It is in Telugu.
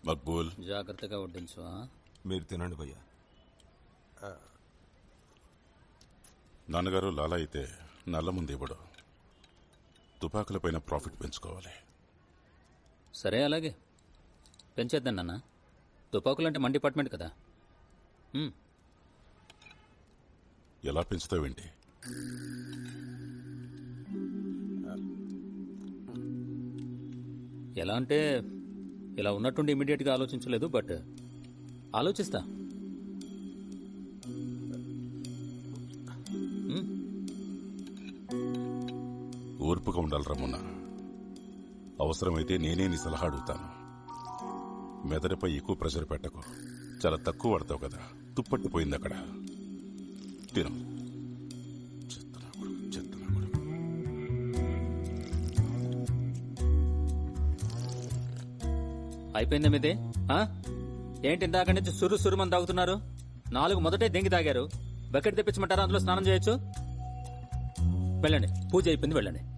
మక్బూల్ జాగ్రత్తగా వడ్డించు ఆ? మీరు తినండి భయ్యా నాన్నగారు లాలా అయితే నల్ల ముందు ఇవ్వడు తుపాకులపైన ప్రాఫిట్ పెంచుకోవాలి సరే అలాగే పెంచేద్దాం నాన్న తుపాకులంటే మన డిపార్ట్మెంట్ కదా ఉమ్, ఎలా పెంచుతావేంటి ఎలా అంటే ఇలా ఉన్నట్టుండి ఇమీడియట్గా ఆలోచించలేదు బట్ ఆలోచిస్తా ఓర్పుగా ఉండాలి రమ్మున్న అవసరమైతే నేనే నీ సలహా అడుగుతాను మెదడుపై ఎక్కువ ప్రెషర్ పెట్టకు చాలా తక్కువ పడతావు కదా తుప్పట్టిపోయింది అక్కడ తిను చెత్తనా కొడుకు, చెత్తనా కొడుకు. అయిపోయిందా మీదే ఆ? ఏంటి ఇందాక నుంచి సురు సురుమని తాగుతున్నారు నాలుగు మొదటే దెంగి తాగారు బకెట్ తెప్పించమంటారా అందులో స్నానం చేయొచ్చు వెళ్ళండి పూజ అయిపోయింది వెళ్ళండి